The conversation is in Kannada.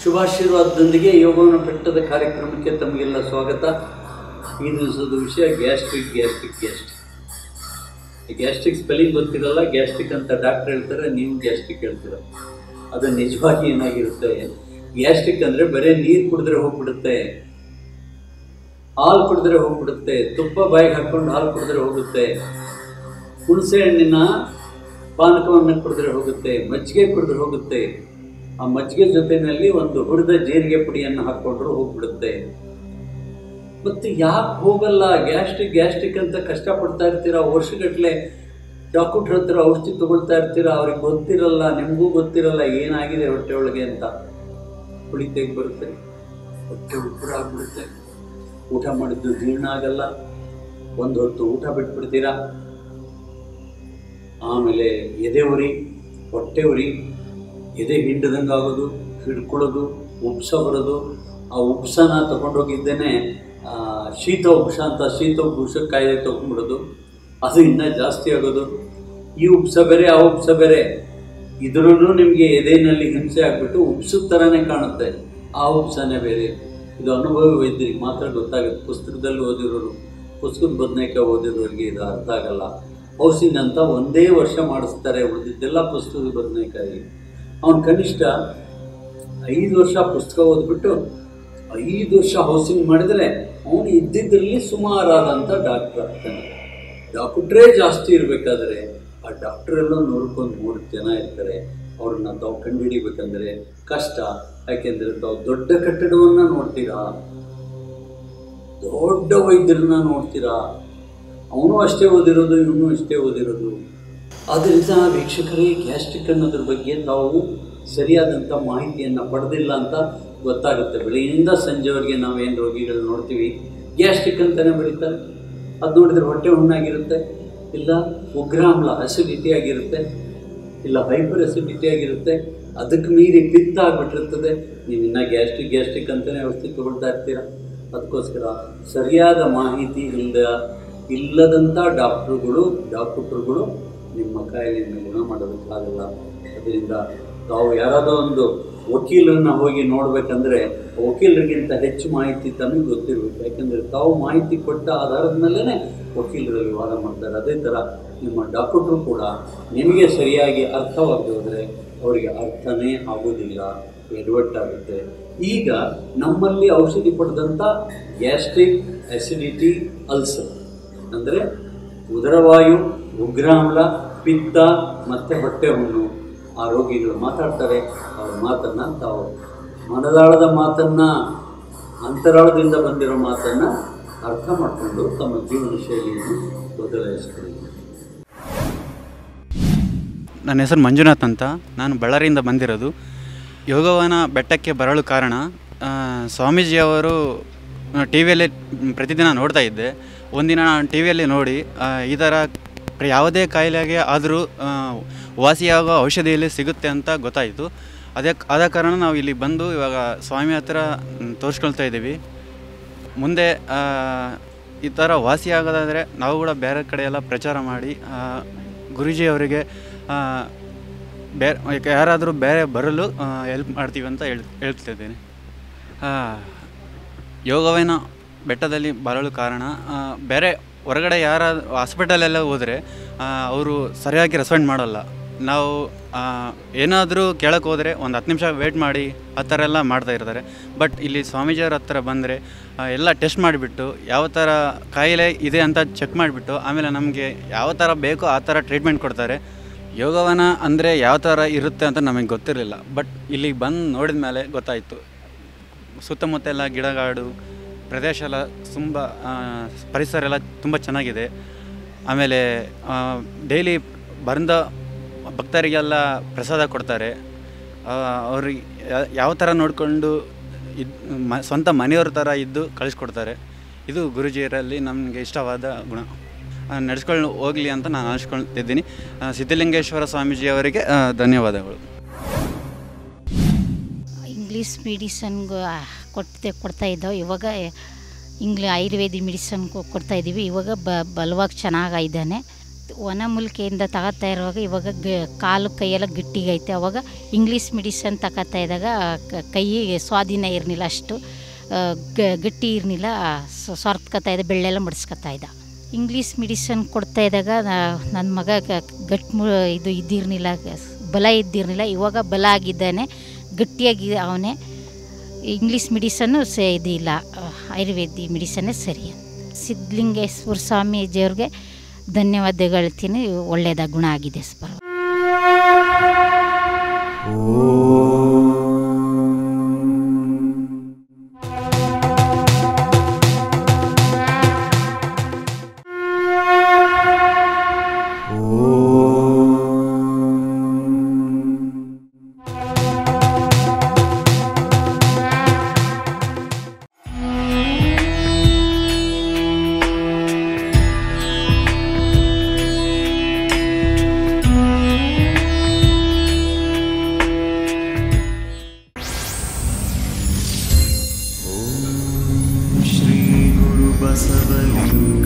ಶುಭಾಶೀರ್ವಾದದೊಂದಿಗೆ ಯೋಗವನ್ನು ಬೆಟ್ಟದ ಕಾರ್ಯಕ್ರಮಕ್ಕೆ ತಮಗೆಲ್ಲ ಸ್ವಾಗತ ಈ ದಿವಸದ ವಿಷಯ gastric gastric gastric gastric spelling ಗೊತ್ತಿರಲ್ಲ ಗ್ಯಾಸ್ಟ್ರಿಕ್ ಅಂತ ಡಾಕ್ಟರ್ ಹೇಳ್ತಾರೆ ನೀವು ಗ್ಯಾಸ್ಟ್ರಿಕ್ ಹೇಳ್ತೀರ ಅದು ನಿಜವಾಗಿ ಏನಾಗಿರುತ್ತೆ ಗ್ಯಾಸ್ಟ್ರಿಕ್ ಅಂದರೆ ಬರೀ ನೀರು ಕುಡಿದ್ರೆ ಹೋಗ್ಬಿಡುತ್ತೆ ಹಾಲು ಕುಡಿದ್ರೆ ಹೋಗ್ಬಿಡುತ್ತೆ ತುಪ್ಪ ಬಾಯಿಗೆ ಹಾಕ್ಕೊಂಡು ಹಾಲು ಕುಡಿದ್ರೆ ಹೋಗುತ್ತೆ ಹುಣಸೆ ಹಣ್ಣಿನ ಪಾನಕವನ್ನು ಕುಡಿದ್ರೆ ಹೋಗುತ್ತೆ ಮಜ್ಜಿಗೆ ಕುಡಿದ್ರೆ ಹೋಗುತ್ತೆ ಆ ಮಜ್ಜಿಗೆ ಜೊತೆಯಲ್ಲಿ ಒಂದು ಹುರಿದ ಜೀರಿಗೆ ಪುಡಿಯನ್ನು ಹಾಕ್ಕೊಂಡ್ರು ಹೋಗ್ಬಿಡುತ್ತೆ ಮತ್ತೆ ಯಾಕೆ ಹೋಗಲ್ಲ ಗ್ಯಾಸ್ಟ್ರಿಕ್ ಗ್ಯಾಸ್ಟ್ರಿಕ್ ಅಂತ ಕಷ್ಟಪಡ್ತಾ ಇರ್ತೀರಾ ವರ್ಷಗಟ್ಟಲೆ ಡಾಕ್ಟ್ರ್ ಹತ್ರ ಔಷಧಿ ತಗೊಳ್ತಾ ಇರ್ತೀರಾ ಅವ್ರಿಗೆ ಗೊತ್ತಿರಲ್ಲ ನಿಮಗೂ ಗೊತ್ತಿರಲ್ಲ ಏನಾಗಿದೆ ಹೊಟ್ಟೆ ಒಳಗೆ ಅಂತ ಹುಳಿ ತೆಗೆ ಬರುತ್ತೆ ಹೊಟ್ಟೆ ಉಪ್ಪರ ಆಗ್ಬಿಡುತ್ತೆ ಊಟ ಮಾಡಿದ್ದು ಜೀರ್ಣ ಆಗಲ್ಲ ಒಂದು ಹೊತ್ತು ಊಟ ಬಿಟ್ಬಿಡ್ತೀರಾ ಆಮೇಲೆ ಎದೆ ಉರಿ ಹೊಟ್ಟೆ ಉರಿ ಎದೆ ಹಿಂಡದಂಗೆ ಆಗೋದು ಹಿಡ್ಕೊಳ್ಳೋದು ಉಪ್ಸ ಬರೋದು ಆ ಉಪ್ಸನ ತಗೊಂಡೋಗಿದ್ದೇನೆ ಆ, ಶೀತ ಉಪ್ಸ ಅಂತ ಶೀತ ಉಪ್ಸ ಕಾಯಿಲೆ ತೊಗೊಂಡ್ಬಿಡೋದು ಅದು ಇನ್ನೂ ಜಾಸ್ತಿ ಆಗೋದು ಈ ಉಪ್ಸ ಬೇರೆ ಆ ಉಪ್ಸ ಬೇರೆ ಇದ್ರೂ ನಿಮಗೆ ಎದೆಯಲ್ಲಿ ಹಿಂಸೆ ಆಗಿಬಿಟ್ಟು ಉಪ್ಸದ ಥರನೇ ಕಾಣುತ್ತೆ ಆ ಉಪ್ಸನೇ ಬೇರೆ ಇದು ಅನುಭವಿ ವೈದ್ಯರಿಗೆ ಮಾತ್ರ ಗೊತ್ತಾಗುತ್ತೆ ಪುಸ್ತಕದಲ್ಲಿ ಓದಿರೋರು ಪುಸ್ತಕದ ಬದನೇಕಾಯಿ ಓದಿರೋರಿಗೆ ಇದು ಅರ್ಥ ಆಗಲ್ಲ ಹೌಸಿಂಗ್ ಅಂತ ಒಂದೇ ವರ್ಷ ಮಾಡಿಸ್ತಾರೆ ಉಳಿದಿದ್ದೆಲ್ಲ ಪುಸ್ತಕದ ಬದನೇಕಾಯಿ ಅವನು ಕನಿಷ್ಠ ಐದು ವರ್ಷ ಪುಸ್ತಕ ಓದ್ಬಿಟ್ಟು ಐದು ವರ್ಷ ಹೌಸಿಂಗ್ ಮಾಡಿದರೆ ಅವನು ಇದ್ದಿದ್ರಲ್ಲಿ ಸುಮಾರಾದಂಥ ಡಾಕ್ಟರ್ ಆಗ್ತಾನೆ ಡಾಕ್ಟ್ರೇ ಜಾಸ್ತಿ ಇರಬೇಕಾದ್ರೆ ಆ ಡಾಕ್ಟ್ರೆಲ್ಲ ನೋಡ್ಕೊಂಡು ಮೂರು ಜನ ಇರ್ತಾರೆ ಅವ್ರನ್ನ ತಾವು ಕಂಡುಹಿಡಿಬೇಕಂದ್ರೆ ಕಷ್ಟ ಯಾಕೆಂದರೆ ತಾವು ದೊಡ್ಡ ಕಟ್ಟಡವನ್ನು ನೋಡ್ತೀರಾ ದೊಡ್ಡ ವೈದ್ಯರನ್ನ ನೋಡ್ತೀರಾ ಅವನು ಅಷ್ಟೇ ಓದಿರೋದು ಇವನು ಅಷ್ಟೇ ಓದಿರೋದು ಆದ್ದರಿಂದ ವೀಕ್ಷಕರೇ ಗ್ಯಾಸ್ಟ್ರಿಕ್ ಅನ್ನೋದ್ರ ಬಗ್ಗೆ ತಾವು ಸರಿಯಾದಂಥ ಮಾಹಿತಿಯನ್ನು ಪಡೆದಿಲ್ಲ ಅಂತ ಗೊತ್ತಾಗುತ್ತೆ ಬೆಳಗ್ಗೆಯಿಂದ ಸಂಜೆವರೆಗೆ ನಾವೇನು ರೋಗಿಗಳು ನೋಡ್ತೀವಿ ಗ್ಯಾಸ್ಟ್ರಿಕ್ ಅಂತಲೇ ಬರೀತಾರೆ ಅದು ನೋಡಿದ್ರೆ ಹೊಟ್ಟೆ ಹುಣ್ಣಾಗಿರುತ್ತೆ ಇಲ್ಲ ಉಗ್ರಾಮ್ಲ ಅಸಿಡಿಟಿ ಆಗಿರುತ್ತೆ ಇಲ್ಲ ಹೈಪರ್ ಅಸಿಡಿಟಿ ಆಗಿರುತ್ತೆ ಅದಕ್ಕೆ ಮೀರಿ ಪಿತ್ತ ಆಗಿಬಿಟ್ಟಿರ್ತದೆ ನೀವು ಇನ್ನೂ ಗ್ಯಾಸ್ಟ್ರಿಕ್ ಗ್ಯಾಸ್ಟ್ರಿಕ್ ಅಂತಲೇ ಔಷಧಿ ತಗೊಳ್ತಾ ಇರ್ತೀರ ಅದಕ್ಕೋಸ್ಕರ ಸರಿಯಾದ ಮಾಹಿತಿ ಇಲ್ಲದ ಇಲ್ಲದಂಥ ಡಾಕ್ಟ್ರುಗಳು ಡಾಕ್ಟ್ರುಗಳು ನಿಮ್ಮ ಕಾಯಿಲೆಯನ್ನು ಗುಣ ಮಾಡೋದಕ್ಕಾಗಲ್ಲ ಅದರಿಂದ ತಾವು ಯಾರಾದೋ ಒಂದು ವಕೀಲರನ್ನ ಹೋಗಿ ನೋಡಬೇಕಂದ್ರೆ ವಕೀಲರಿಗಿಂತ ಹೆಚ್ಚು ಮಾಹಿತಿ ತಮಗೆ ಗೊತ್ತಿರಬೇಕು ಯಾಕೆಂದರೆ ತಾವು ಮಾಹಿತಿ ಕೊಟ್ಟ ಆಧಾರದ ಮೇಲೇ ವಕೀಲರಲ್ಲಿ ವಾದ ಮಾಡ್ತಾರೆ ಅದೇ ಥರ ನಿಮ್ಮ ಡಾಕ್ಟ್ರು ಕೂಡ ನಿಮಗೆ ಸರಿಯಾಗಿ ಅರ್ಥವಾಗದೆ ಹೋದರೆ ಅವರಿಗೆ ಅರ್ಥನೇ ಆಗೋದಿಲ್ಲ ಎಡವಟ್ಟಾಗುತ್ತೆ ಈಗ ನಮ್ಮಲ್ಲಿ ಔಷಧಿ ಪಡೆದಂಥ ಗ್ಯಾಸ್ಟ್ರಿಕ್ ಅಸಿಡಿಟಿ ಅಲ್ಸರ್ ಅಂದರೆ ಉದರವಾಯು ಉಗ್ರಾಮ್ಲ ಪಿತ್ತ ಮತ್ತು ಹೊಟ್ಟೆ ಹುಣ್ಣು ಆ ರೋಗಿಗಳು ಮಾತಾಡ್ತಾರೆ ಅವ್ರ ಮಾತನ್ನು ತಾವು ಮನದಾಳದ ಮಾತನ್ನು ಅಂತರಾಳದಿಂದ ಬಂದಿರೋ ಮಾತನ್ನು ಅರ್ಥ ಮಾಡಿಕೊಂಡು ತಮ್ಮ ಜೀವನ ಶೈಲಿಯನ್ನು ಬದಲಾಯಿಸ್ಕೊಳ್ಳಿ ನನ್ನ ಹೆಸರು ಮಂಜುನಾಥ್ ಅಂತ ನಾನು ಬಳ್ಳಾರಿಯಿಂದ ಬಂದಿರೋದು ಯೋಗವನ ಬೆಟ್ಟಕ್ಕೆ ಬರಲು ಕಾರಣ ಆ, ಸ್ವಾಮೀಜಿಯವರು ಟಿ ವಿಯಲ್ಲಿ ಪ್ರತಿದಿನ ನೋಡ್ತಾ ಇದ್ದೆ ಒಂದಿನ ಟಿ ವಿಯಲ್ಲಿ ನೋಡಿ ಆ, ಈ ಥರ ಪ್ರ- ಯಾವುದೇ ಕಾಯಿಲೆಗೆ ಆದರೂ ವಾಸಿಯಾಗೋ ಔಷಧಿಯಲ್ಲಿ ಸಿಗುತ್ತೆ ಅಂತ ಗೊತ್ತಾಯಿತು ಅದೇ ಆದ ಕಾರಣ ನಾವು ಇಲ್ಲಿ ಬಂದು ಇವಾಗ ಸ್ವಾಮಿ ಹತ್ರ ಮ್, ತೋರಿಸ್ಕೊಳ್ತಾ ಇದ್ದೀವಿ ಮುಂದೆ ಆ, ಈ ಥರ ವಾಸಿ ಆಗೋದಾದರೆ ನಾವು ಕೂಡ ಬೇರೆ ಕಡೆ ಎಲ್ಲ ಪ್ರಚಾರ ಮಾಡಿ ಆ, ಗುರೂಜಿಯವರಿಗೆ ಆ, ಬೇರೆ ಯಾರಾದರೂ ಬೇರೆ ಬರಲು ಹೆಲ್ಪ್ ಮಾಡ್ತೀವಿ ಅಂತ ಹೇಳ್ ಹೇಳ್ತಿದ್ದೇನೆ ಆ, ಯೋಗವೇನ ಬೆಟ್ಟದಲ್ಲಿ ಬರಲು ಕಾರಣ ಆ, ಬೇರೆ ಹೊರಗಡೆ ಯಾರ ಹಾಸ್ಪಿಟಲೆಲ್ಲ ಹೋದರೆ ಅವರು ಸರಿಯಾಗಿ ರೆಸ್ಪಾಂಡ್ ಮಾಡಲ್ಲ ನಾವು ಏನಾದರೂ ಕೇಳಕ್ಕೆ ಹೋದರೆ ಒಂದು ಹತ್ತು ನಿಮಿಷ ವೇಟ್ ಮಾಡಿ ಆ ಥರ ಎಲ್ಲ ಮಾಡ್ತಾ ಇರ್ತಾರೆ ಬಟ್ ಇಲ್ಲಿ ಸ್ವಾಮೀಜಿಯವ್ರ ಹತ್ರ ಬಂದರೆ ಎಲ್ಲ ಟೆಸ್ಟ್ ಮಾಡಿಬಿಟ್ಟು ಯಾವ ಥರ ಕಾಯಿಲೆ ಇದೆ ಅಂತ ಚೆಕ್ ಮಾಡಿಬಿಟ್ಟು ಆಮೇಲೆ ನಮಗೆ ಯಾವ ಥರ ಬೇಕೋ ಆ ಥರ ಟ್ರೀಟ್ಮೆಂಟ್ ಕೊಡ್ತಾರೆ ಯೋಗವನ ಅಂದರೆ ಯಾವ ಥರ ಇರುತ್ತೆ ಅಂತ ನಮಗೆ ಗೊತ್ತಿರಲಿಲ್ಲ ಬಟ್ ಇಲ್ಲಿಗೆ ಬಂದು ನೋಡಿದ ಮೇಲೆ ಗೊತ್ತಾಯಿತು ಸುತ್ತಮುತ್ತ ಎಲ್ಲ ಗಿಡಗಾಡು ಪ್ರದೇಶ ಎಲ್ಲ ತುಂಬ ಆ, ಪರಿಸರ ಎಲ್ಲ ತುಂಬ ಚೆನ್ನಾಗಿದೆ ಆಮೇಲೆ ಡೈಲಿ ಬಂದ ಭಕ್ತರಿಗೆಲ್ಲ ಪ್ರಸಾದ ಕೊಡ್ತಾರೆ ಆ, ಅವ್ರಿಗೆ ಯಾ- ಯಾವ ಥರ ನೋಡಿಕೊಂಡು ಇದ್ ಮ ಸ್ವಂತ ಮನೆಯವ್ರ ಥರ ಇದ್ದು ಕಳಿಸ್ಕೊಡ್ತಾರೆ ಇದು ಗುರುಜಿಯರಲ್ಲಿ ನಮಗೆ ಇಷ್ಟವಾದ ಗುಣ ನಡೆಸ್ಕೊಂಡು ಹೋಗಲಿ ಅಂತ ನಾನು ಅನಿಸ್ಕೊಳ್ತಿದ್ದೀನಿ ಆ, ಸಿದ್ಧಲಿಂಗೇಶ್ವರ ಸ್ವಾಮೀಜಿಯವರಿಗೆ ಆ, ಧನ್ಯವಾದಗಳು ಇಂಗ್ಲೀಷ್ ಮೆಡಿಸನ್ಗೆ ಕೊಡ್ತೆ ಕೊಡ್ತಾ ಇದ್ದವು ಇವಾಗ ಇಂಗ್ಲಿ ಆಯುರ್ವೇದಿಕ್ ಮೆಡಿಸನ್ ಕೊಡ್ತಾ ಇದ್ದೀವಿ ಇವಾಗ ಬ ಬಲವಾಗಿ ಚೆನ್ನಾಗಿದ್ದಾನೆ ವನಮೂಲಿಕೆಯಿಂದ ತಗೋತಾ ಇರುವಾಗ ಇವಾಗ ಗ ಕಾಲು ಕೈಯೆಲ್ಲ ಗಟ್ಟಿಗೈತೆ ಅವಾಗ ಇಂಗ್ಲೀಷ್ ಮೆಡಿಸನ್ ತಗೋತಾ ಇದ್ದಾಗ ಕ- ಕೈ ಸ್ವಾಧೀನ ಇರಲಿಲ್ಲ ಅಷ್ಟು ಆ, ಗ- ಗಟ್ಟಿ ಇರಲಿಲ್ಲ ಸೊರ್ತ್ಕೊತಾ ಇದೆ ಬೆಳ್ಳೆಲ್ಲ ಮಡಿಸ್ಕೊತಾ ಇದ್ದ ಇಂಗ್ಲೀಷ್ ಮೆಡಿಸನ್ ಕೊಡ್ತಾ ಇದ್ದಾಗ ನನ್ನ ಮಗ ಗಟ್ ಮು ಇದು ಇದ್ದಿರಲಿಲ್ಲ ಬಲ ಇದ್ದಿರಲಿಲ್ಲ ಇವಾಗ ಬಲ ಆಗಿದ್ದಾನೆ ಗಟ್ಟಿಯಾಗಿ ಅವನೇ ಇಂಗ್ಲೀಷ್ ಮೆಡಿಸನ್ನು ಸ ಇದಿಲ್ಲ ಆಯುರ್ವೇದಿ ಮೆಡಿಸನ್ನೇ ಸರಿ ಸಿದ್ಧಲಿಂಗೇಶ್ವರ ಸ್ವಾಮೀಜಿಯವ್ರಿಗೆ ಧನ್ಯವಾದಗಳು ಹೇಳ್ತೀನಿ ಒಳ್ಳೆಯದ ಗುಣ ಆಗಿದೆ ಸ್ಪರ श्रीगुरुबसवलिङ्ग